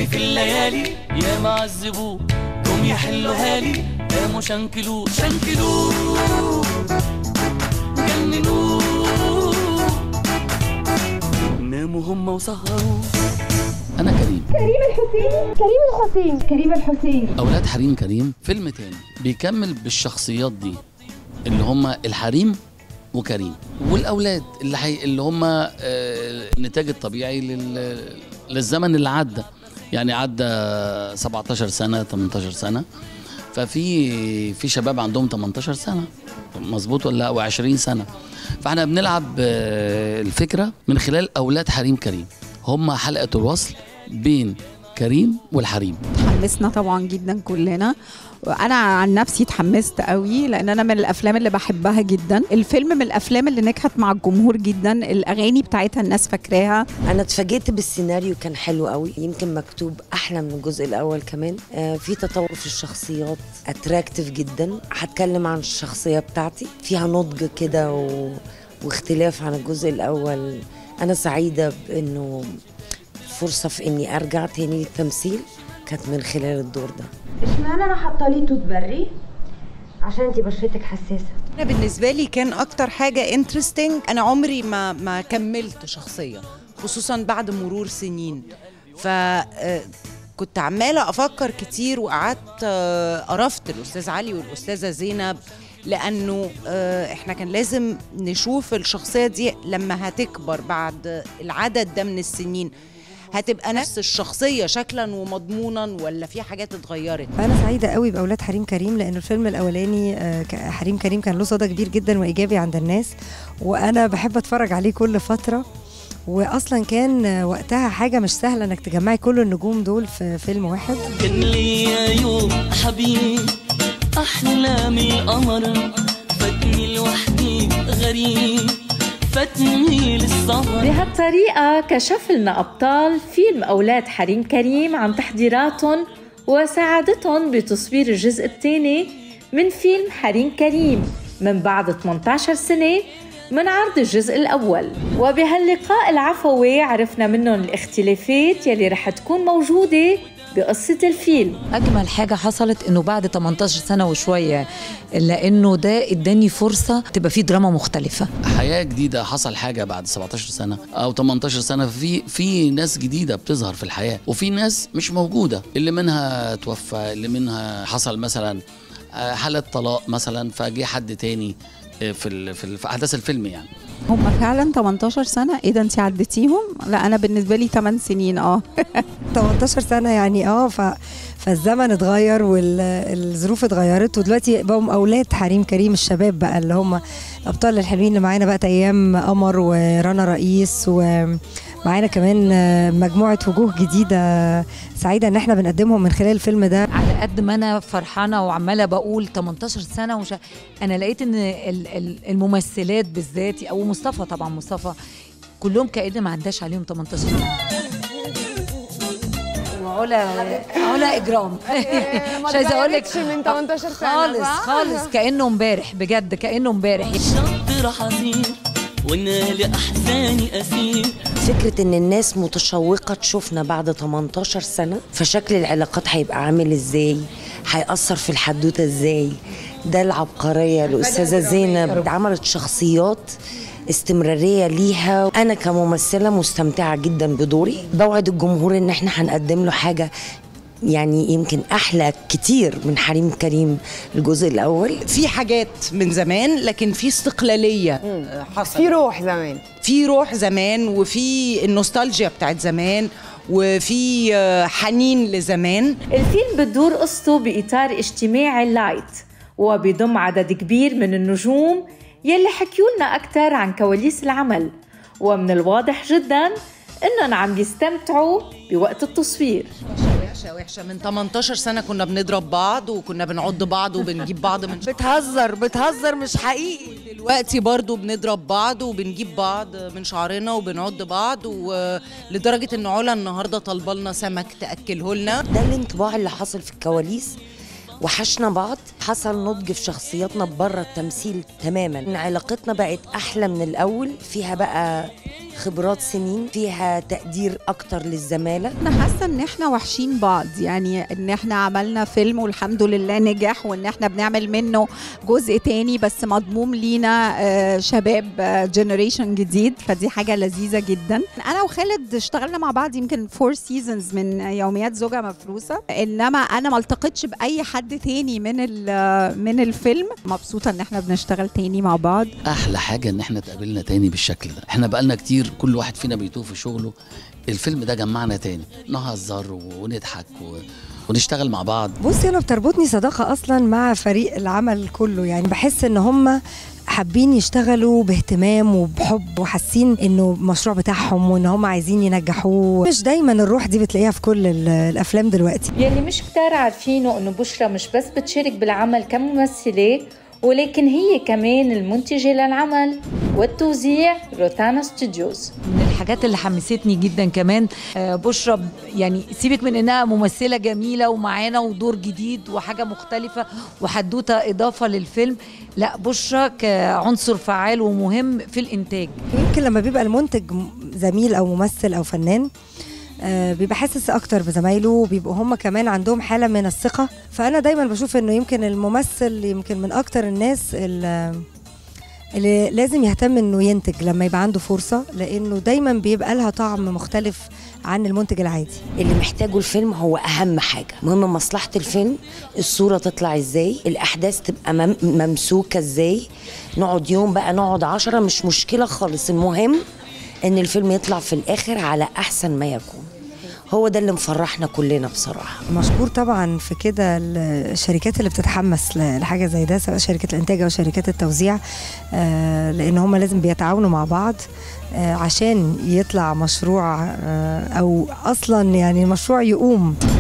وهمي في الليالي يا معذبوه جم يحلوها لي قاموا شنكلوه شنكلوه جننوه ناموا هم وسهروا انا كريم كريم الحسين كريم الحسين كريم الحسين اولاد حريم كريم فيلم تاني بيكمل بالشخصيات دي اللي هم الحريم وكريم والاولاد اللي حي... اللي هم آه، النتاج الطبيعي لل... للزمن اللي عدى يعني عدى 17 سنه 18 سنه ففي في شباب عندهم 18 سنه مظبوط ولا لا و20 سنه فاحنا بنلعب آه، الفكره من خلال اولاد حريم كريم هم حلقه الوصل بين كريم والحريم تحمسنا طبعا جدا كلنا وانا عن نفسي اتحمست قوي لان انا من الافلام اللي بحبها جدا الفيلم من الافلام اللي نجحت مع الجمهور جدا الاغاني بتاعتها الناس فاكراها انا اتفاجئت بالسيناريو كان حلو قوي يمكن مكتوب احلى من الجزء الاول كمان آه في تطور في الشخصيات اتراكتيف جدا هتكلم عن الشخصيه بتاعتي فيها نضج كده و... واختلاف عن الجزء الاول انا سعيده بانه فرصه في اني ارجع تاني للتمثيل كانت من خلال الدور ده اشمعنى انا حاطه لي توت بري عشان انتي بشرتك حساسه انا بالنسبه لي كان اكتر حاجه انترستنج انا عمري ما ما كملت شخصيه خصوصا بعد مرور سنين ف آه، كنت عماله افكر كتير وقعدت آه، قرفت الاستاذ علي والاستاذه زينب لانه آه، احنا كان لازم نشوف الشخصيه دي لما هتكبر بعد العدد ده من السنين هتبقى نفس الشخصيه شكلا ومضمونا ولا في حاجات اتغيرت انا سعيده قوي باولاد حريم كريم لان الفيلم الاولاني آه، ك- حريم كريم كان له صدى كبير جدا وايجابي عند الناس وانا بحب اتفرج عليه كل فتره واصلا كان آه، وقتها حاجه مش سهله انك تجمعي كل النجوم دول في فيلم واحد كان ليا يوم حبيب أحلامي قمر فاتني لوحدي غريب فاتني للسهر بهالطريقة كشف لنا أبطال فيلم أولاد حريم كريم عن تحضيراتهم وساعدتهم بتصوير الجزء الثاني من فيلم حريم كريم من بعد 18 سنة من عرض الجزء الأول وبهاللقاء العفوي عرفنا منهم الاختلافات يلي رح تكون موجودة بقصة الفيلم اجمل حاجه حصلت انه بعد 18 سنه وشويه لانه ده اداني فرصه تبقى فيه دراما مختلفه حياة جديدة حصل حاجة بعد 17 سنة أو 18 سنة في في ناس جديدة بتظهر في الحياة وفي ناس مش موجودة اللي منها توفى اللي منها حصل مثلا آه، حالة طلاق مثلا فجه حد تاني آه، في ال- في ال- في أحداث الفيلم يعني هم فعلا 18 سنه ايه ده انت عديتيهم لا انا بالنسبه لي 8 سنين اه 18 سنه يعني اه ف فالزمن اتغير والظروف اتغيرت ودلوقتي بقوا اولاد حريم كريم الشباب بقى اللي هم الابطال الحلوين اللي معانا بقى ايام قمر ورنا رئيس ومعانا كمان آه، مجموعه وجوه جديده سعيده ان احنا بنقدمهم من خلال الفيلم ده على قد ما انا فرحانه وعماله بقول 18 سنه ومش انا لقيت ان ال- ال- الممثلات بالذات او مصطفى طبعا مصطفى كلهم كأن ما عداش عليهم 18 سنه وعلا علا اجرام مش عايزه اقول لك من 18 سنه خالص صح؟ خالص كانه امبارح بجد كانه امبارح الشط راح أطير وأنا لأحزاني أسير فكرة ان الناس متشوقة تشوفنا بعد 18 سنة فشكل العلاقات هيبقى عامل ازاي هيأثر في الحدوتة ازاي ده العبقرية الأستاذة زينب عملت شخصيات استمرارية ليها أنا كممثلة مستمتعة جدا بدوري بوعد الجمهور إن إحنا هنقدم له حاجة يعني يمكن أحلى كتير من حريم كريم الجزء الأول في حاجات من زمان لكن في استقلاليه آه، حصلت في روح زمان في روح زمان وفي النوستالجيا بتاعت زمان وفي آه، حنين لزمان الفيلم بتدور قصته بإطار اجتماعي لايت وبيضم عدد كبير من النجوم يلي حكيولنا أكثر عن كواليس العمل ومن الواضح جدا إنهم عم يستمتعوا بوقت التصوير وحشه وحشه من 18 سنه كنا بنضرب بعض وكنا بنعض بعض وبنجيب بعض من بتهزر بتهزر مش حقيقي دلوقتي برضو بنضرب بعض وبنجيب بعض من شعرنا وبنعض بعض ولدرجه ان علا النهارده طالبه لنا سمك تاكله لنا ده الانطباع اللي حصل في الكواليس وحشنا بعض حصل نضج في شخصياتنا بره التمثيل تماما إن علاقتنا بقت احلى من الاول فيها بقى خبرات سنين فيها تقدير اكتر للزماله انا حاسه ان احنا وحشين بعض يعني ان احنا عملنا فيلم والحمد لله نجح وان احنا بنعمل منه جزء تاني بس مضموم لينا آه، شباب جنريشن جديد فدي حاجه لذيذه جدا انا وخالد اشتغلنا مع بعض يمكن فور سيزونز من يوميات زوجة مفروسه انما انا ما التقيتش باي حد تاني من ال- من الفيلم مبسوطه ان احنا بنشتغل تاني مع بعض احلى حاجه ان احنا اتقابلنا تاني بالشكل ده احنا بقالنا كتير كل واحد فينا بيتوه في شغله الفيلم ده جمعنا تاني نهزر ونضحك و... ونشتغل مع بعض بصي انا بتربطني صداقه اصلا مع فريق العمل كله يعني بحس ان هم حابين يشتغلوا باهتمام وبحب وحاسين انه المشروع بتاعهم وان هم عايزين ينجحوه مش دايما الروح دي بتلاقيها في كل ال- الافلام دلوقتي يلي مش كتار عارفينه انه بشرى مش بس بتشارك بالعمل كممثلة ولكن هي كمان المنتجة للعمل والتوزيع روتانا ستوديوز من الحاجات اللي حمستني جدا كمان آه، بشرى ب- يعني سيبك من انها ممثله جميله ومعانا ودور جديد وحاجه مختلفه وحدوته اضافه للفيلم لا بشرى كعنصر فعال ومهم في الانتاج يمكن لما بيبقى المنتج م- زميل او ممثل او فنان آه، بيبقى حاسس اكتر بزمايله وبيبقوا هم كمان عندهم حاله من الثقه فانا دايما بشوف انه يمكن الممثل يمكن من اكتر الناس اللي اللي لازم يهتم انه ينتج لما يبقى عنده فرصه لانه دايما بيبقى لها طعم مختلف عن المنتج العادي اللي محتاجه الفيلم هو اهم حاجه مهم مصلحه الفيلم الصوره تطلع ازاي الاحداث تبقى مم- ممسوكه ازاي نقعد يوم بقى نقعد عشرة مش مشكله خالص المهم ان الفيلم يطلع في الاخر على احسن ما يكون هو ده اللي مفرحنا كلنا بصراحه مشكور طبعا في كده الشركات اللي بتتحمس ل- لحاجه زي ده سواء شركه الانتاج او شركات التوزيع آه، لان هم لازم بيتعاونوا مع بعض آه، عشان يطلع مشروع آه، او اصلا يعني مشروع يقوم